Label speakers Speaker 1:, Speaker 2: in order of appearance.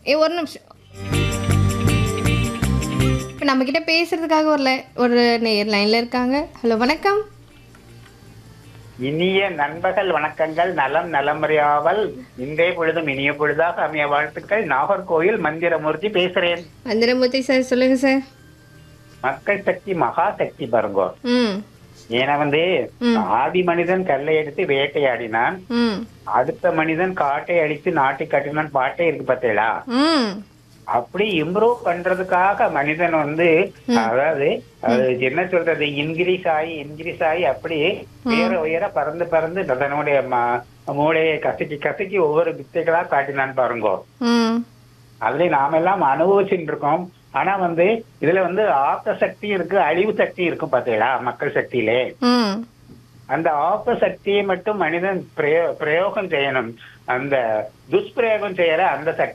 Speaker 1: ஏ ஒரு நிமிஷம் இப்போ நம்மக்கிட்ட பேசுறதுக்காக ஒரு லை- ஒரு நேர் லைனில் இருக்காங்க ஹலோ வணக்கம்
Speaker 2: இனிய நண்பர்கள் வணக்கங்கள் நலம் நலமுறையாவல் இன்றைய பொழுதும் இனிய பொழுதாக அமைய வாழ்த்துக்கள் நாகர்கோயில் மந்திரமூர்த்தி பேசுறேன்
Speaker 1: மந்திரமூர்த்தி சார் சொல்லுங்கள் சார்
Speaker 2: மக்கள் சக்தி மகா சக்தி பாருங்க
Speaker 1: ம்
Speaker 2: ஏன்னா வந்து
Speaker 1: ம்.
Speaker 2: ஆதி மனிதன் கல்லை எடுத்து வேட்டையாடினான்
Speaker 1: ம்
Speaker 2: அடுத்த மனிதன் காட்டை அழித்து நாட்டை கட்டினான் பாட்டே இருக்கு பார்த்தீங்களா
Speaker 1: ம்
Speaker 2: அப்படி இம்ப்ரூவ் பண்றதுக்காக மனிதன் வந்து அதாவது அது என்ன சொல்றது இன்கிரீஸ் ஆகி இன்கிரீஸ் ஆகி அப்படி உயர உயர பறந்து பறந்து தன்னுடைய ம- மூளையை கசக்கி கசக்கி ஒவ்வொரு வித்தைகளா காட்டினான் பாருங்க
Speaker 1: ம்
Speaker 2: அதுல நாம எல்லாம் அனுபவிச்சுட்டு இருக்கோம் ஆனா வந்து இதுல வந்து ஆக்க சக்தி இருக்கு அழிவு சக்தி இருக்கும் பாத்தீங்களா மக்கள் சக்தியிலே
Speaker 1: ம்
Speaker 2: அந்த ஆக்க சக்தியை மட்டும் மனிதன் பிரயோ- பிரயோகம் செய்யணும் அந்த துஷ்பிரயோகம் செய்யற அந்த சக்தி